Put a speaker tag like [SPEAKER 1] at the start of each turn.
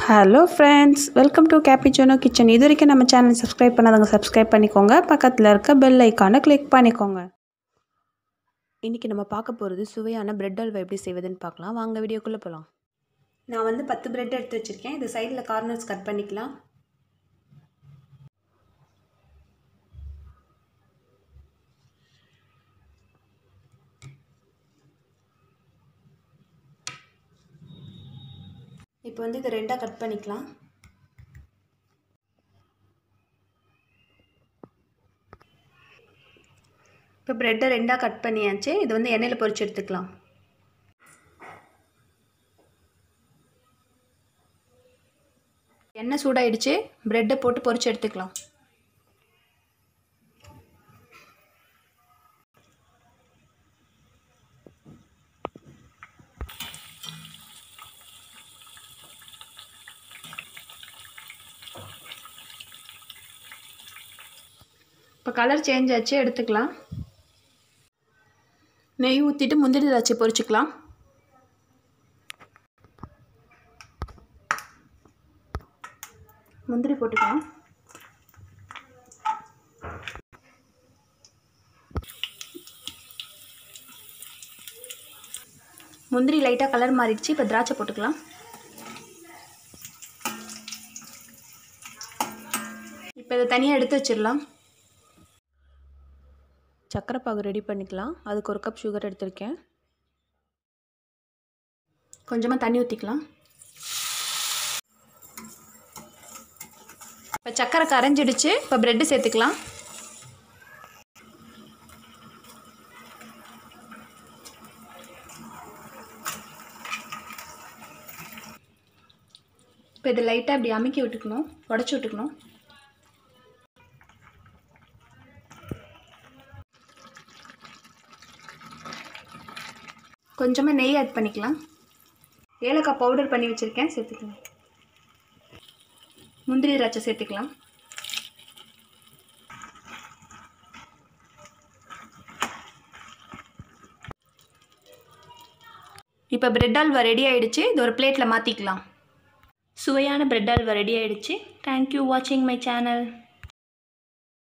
[SPEAKER 1] hello friends welcome to கேபிச்சோனோ kitchen இது வரைக்கும் நம்ம சேனல் சப்ஸ்கிரைப் பண்ணாதவங்க சப்ஸ்கிரைப் பண்ணிக்கோங்க பக்கத்தில் இருக்க பெல் ஐக்கானை கிளிக் பண்ணிக்கோங்க இன்றைக்கி நம்ம பார்க்க போகிறது சுவையான பிரெட் அல்வா எப்படி செய்வதுன்னு பார்க்கலாம் வாங்க வீடியோக்குள்ளே போகலாம் நான் வந்து பத்து பிரெட் எடுத்து வச்சுருக்கேன் இது சைடில் கார்னர்ஸ் கட் பண்ணிக்கலாம் இப்போ வந்து இது ரெண்டாக கட் பண்ணிக்கலாம் இப்போ ப்ரெட்டை ரெண்டாக கட் பண்ணியாச்சு இது வந்து எண்ணெயில் பொரிச்சு எடுத்துக்கலாம் எண்ணெய் சூடாயிடுச்சு ப்ரெட்டை போட்டு பொரிச்சு எடுத்துக்கலாம் இப்போ கலர் சேஞ்ச் ஆச்சு எடுத்துக்கலாம் நெய் ஊற்றிட்டு முந்திரி திராட்சை பொரிச்சுக்கலாம் முந்திரி போட்டுக்கலாம் முந்திரி லைட்டாக கலர் மாறிடுச்சு இப்போ திராட்சை போட்டுக்கலாம் இப்போ இதை தனியாக எடுத்து வச்சிடலாம் சர்க்கரை பாகு ரெடி பண்ணிக்கலாம் அதுக்கு ஒரு கப் சுகர் எடுத்திருக்கேன் கொஞ்சமாக தண்ணி ஊற்றிக்கலாம் இப்போ சர்க்கரை கரைஞ்சிடுச்சு இப்போ ப்ரெட்டு சேர்த்துக்கலாம் இப்போ இது லைட்டாக இப்படி அமுக்கி விட்டுக்கணும் உடச்சி விட்டுக்கணும் கொஞ்சமாக நெய் ஆட் பண்ணிக்கலாம் ஏலக்காய் பவுடர் பண்ணி வச்சுருக்கேன் சேர்த்துக்கலாம் முந்திரி திராட்சை சேர்த்துக்கலாம் இப்போ பிரெட் அல்வா ரெடி ஆகிடுச்சு இது ஒரு பிளேட்டில் மாற்றிக்கலாம் சுவையான பிரெட் அல்வா ரெடி ஆகிடுச்சு தேங்க்யூ வாட்சிங் மை சேனல்